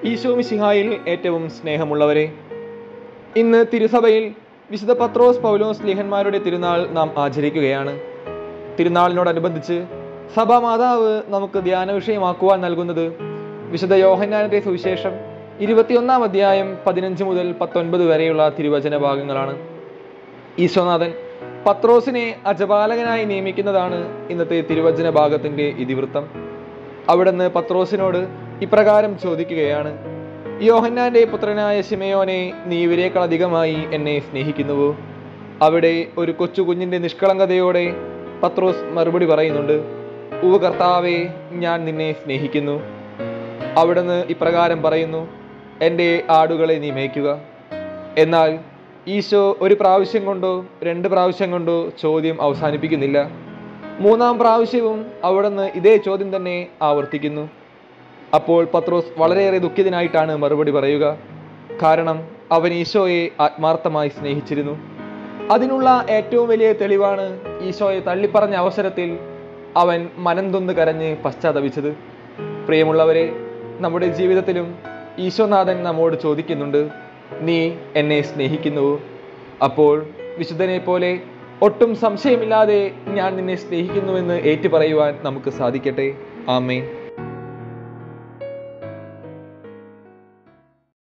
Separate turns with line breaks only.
ഈശോ മിശിഹായിൽ ഏറ്റവും സ്നേഹമുള്ളവരെ ഇന്ന് തിരുസഭയിൽ വിശുദ്ധ പത്രോസ് പൗലോസ് ലിഹന്മാരുടെ തിരുനാൾ നാം ആചരിക്കുകയാണ് തിരുനാളിനോടനുബന്ധിച്ച് സഭാമാതാവ് നമുക്ക് ധ്യാന വിഷയമാക്കുവാൻ നൽകുന്നത് വിശുദ്ധ യോഹന്നാന്റെ സുവിശേഷം ഇരുപത്തിയൊന്നാം അധ്യായം പതിനഞ്ച് മുതൽ പത്തൊൻപത് വരെയുള്ള തിരുവചന ഭാഗങ്ങളാണ് ഈശോനാഥൻ പത്രോസിനെ അജപാലകനായി നിയമിക്കുന്നതാണ് ഇന്നത്തെ തിരുവചന ഭാഗത്തിന്റെ ഇതിവൃത്തം അവിടുന്ന് പത്രോസിനോട് ഇപ്രകാരം ചോദിക്കുകയാണ് യോഹന്നാന്റെ പുത്രനായ ശിമയോനെ നീ ഇവരെക്കാൾ അധികമായി എന്നെ സ്നേഹിക്കുന്നുവോ അവിടെ ഒരു കൊച്ചു കുഞ്ഞിന്റെ നിഷ്കളങ്കതയോടെ പത്രോസ് മറുപടി പറയുന്നുണ്ട് ഉവ കർത്താവേ ഞാൻ നിന്നെ സ്നേഹിക്കുന്നു അവിടുന്ന് ഇപ്രകാരം പറയുന്നു എൻ്റെ ആടുകളെ നീ മേയ്ക്കുക എന്നാൽ ഈശോ ഒരു പ്രാവശ്യം കൊണ്ടോ രണ്ട് പ്രാവശ്യം കൊണ്ടോ ചോദ്യം അവസാനിപ്പിക്കുന്നില്ല മൂന്നാം പ്രാവശ്യവും അവിടുന്ന് ഇതേ ചോദ്യം തന്നെ ആവർത്തിക്കുന്നു അപ്പോൾ പത്രോസ് വളരെയേറെ ദുഃഖിതനായിട്ടാണ് മറുപടി പറയുക കാരണം അവൻ ഈശോയെ ആത്മാർത്ഥമായി സ്നേഹിച്ചിരുന്നു അതിനുള്ള ഏറ്റവും വലിയ തെളിവാണ് ഈശോയെ തള്ളിപ്പറഞ്ഞ അവസരത്തിൽ അവൻ മനംതൊന്ന് കരഞ്ഞ് പശ്ചാത്തപിച്ചത് പ്രിയമുള്ളവരെ നമ്മുടെ ജീവിതത്തിലും ഈശോനാഥൻ നമ്മോട് ചോദിക്കുന്നുണ്ട് നീ എന്നെ സ്നേഹിക്കുന്നുവോ അപ്പോൾ വിശുദ്ധനെ പോലെ ഒട്ടും സംശയമില്ലാതെ ഞാൻ നിന്നെ സ്നേഹിക്കുന്നുവെന്ന് ഏറ്റുപറയുവാൻ നമുക്ക് സാധിക്കട്ടെ ആമേൻ